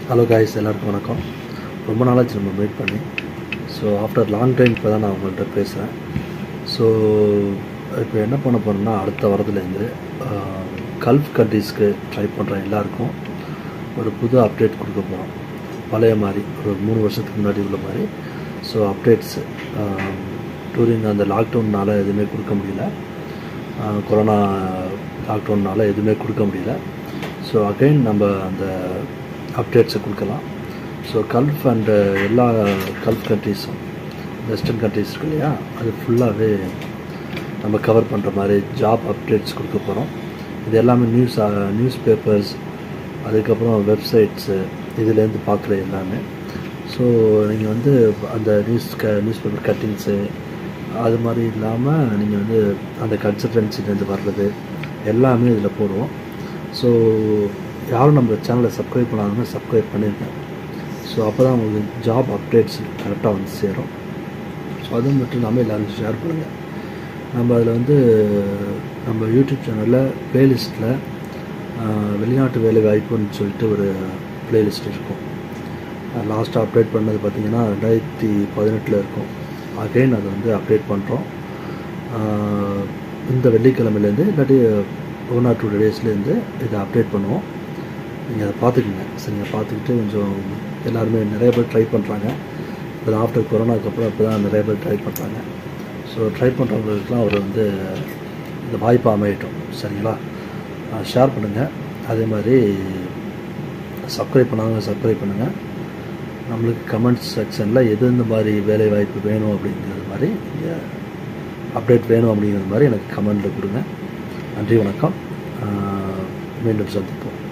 hello guys எல்லாருக்கும் வணக்கம் ரொம்ப நாளாச்சு நம்ம மீட் பண்ணி ஸோ ஆஃப்டர் லாங் டைம் இப்போ தான் நான் உங்கள்கிட்ட பேசுகிறேன் ஸோ இப்போ என்ன பண்ண போகிறோம்னா அடுத்த வாரத்துலேருந்து கல்ஃப் கண்ட்ரீஸ்க்கு ட்ரை பண்ணுற எல்லாருக்கும் ஒரு புது அப்டேட் கொடுக்க போகிறோம் பழைய மாதிரி ஒரு மூணு வருஷத்துக்கு முன்னாடி உள்ள மாதிரி ஸோ அப்டேட்ஸு டூரிங் அந்த லாக்டவுன்னால் எதுவுமே கொடுக்க முடியல ஆஹ் கொரோனா லாக்டவுன்னால் எதுவுமே கொடுக்க முடியல ஸோ அகைன் நம்ம அந்த அப்டேட்ஸை கொடுக்கலாம் ஸோ கல்ஃப் அண்டு எல்லா கல்ஃப் கண்ட்ரீஸும் வெஸ்டர்ன் கண்ட்ரீஸ் இருக்கு இல்லையா அது ஃபுல்லாகவே நம்ம கவர் பண்ணுற மாதிரி ஜாப் அப்டேட்ஸ் கொடுக்க போகிறோம் இது எல்லாமே நியூஸ் நியூஸ் பேப்பர்ஸ் அதுக்கப்புறம் வெப்சைட்ஸு இதுலேருந்து பார்க்குற எல்லாமே ஸோ நீங்கள் வந்து அந்த நியூஸ் க நியூஸ் பேப்பர் கட்டிங்ஸு அது மாதிரி இல்லாமல் நீங்கள் வந்து அந்த கன்சல்டன்சிலேருந்து வர்றது எல்லாமே இதில் போடுவோம் ஸோ யாரும் நம்ம சேனலை சப்ஸ்கிரைப் பண்ணாதவங்க சப்ஸ்கிரைப் பண்ணிருங்க ஸோ அப்போ தான் உங்களுக்கு ஜாப் அப்டேட்ஸ் கரெக்டாக வந்து சேரும் ஸோ அது மட்டும் இல்லாமல் எல்லோரும் ஷேர் பண்ணுங்கள் நம்ம அதில் வந்து நம்ம யூடியூப் சேனலில் ப்ளேலிஸ்ட்டில் வெளிநாட்டு வேலை வாய்ப்புன்னு சொல்லிட்டு ஒரு ப்ளேலிஸ்ட் இருக்கும் லாஸ்ட்டாக அப்டேட் பண்ணது பார்த்திங்கன்னா ரெண்டாயிரத்தி பதினெட்டில் இருக்கும் அகைன் அதை வந்து அப்டேட் பண்ணுறோம் இந்த வெள்ளிக்கிழமையிலேருந்து இல்லாட்டி ஒன் ஆர் டூ டேஸ்லேருந்து இதை அப்டேட் பண்ணுவோம் நீங்கள் அதை பார்த்துக்குங்க சரிங்க பார்த்துக்கிட்டு கொஞ்சம் எல்லாருமே நிறைய பேர் ட்ரை பண்ணுறாங்க இப்போ ஆஃப்டர் கொரோனாக்கு அப்புறம் இப்போ தான் நிறைய பேர் ட்ரை பண்ணுறாங்க ஸோ ட்ரை பண்ணுறவங்களுக்குலாம் அவர் வந்து இந்த வாய்ப்பு அமையட்டும் சரிங்களா ஷேர் பண்ணுங்கள் அதே மாதிரி சப்ஸ்கிரைப் பண்ணாங்க சப்ஸ்கிரைப் பண்ணுங்கள் நம்மளுக்கு கமெண்ட்ஸ் செக்ஷனில் எது இந்த மாதிரி வேலை வாய்ப்பு வேணும் அப்படிங்கிறது மாதிரி நீங்கள் அப்டேட் வேணும் அப்படிங்கிறது மாதிரி எனக்கு கமெண்ட்டில் கொடுங்க நன்றி வணக்கம் மீண்டும் சந்திப்போம்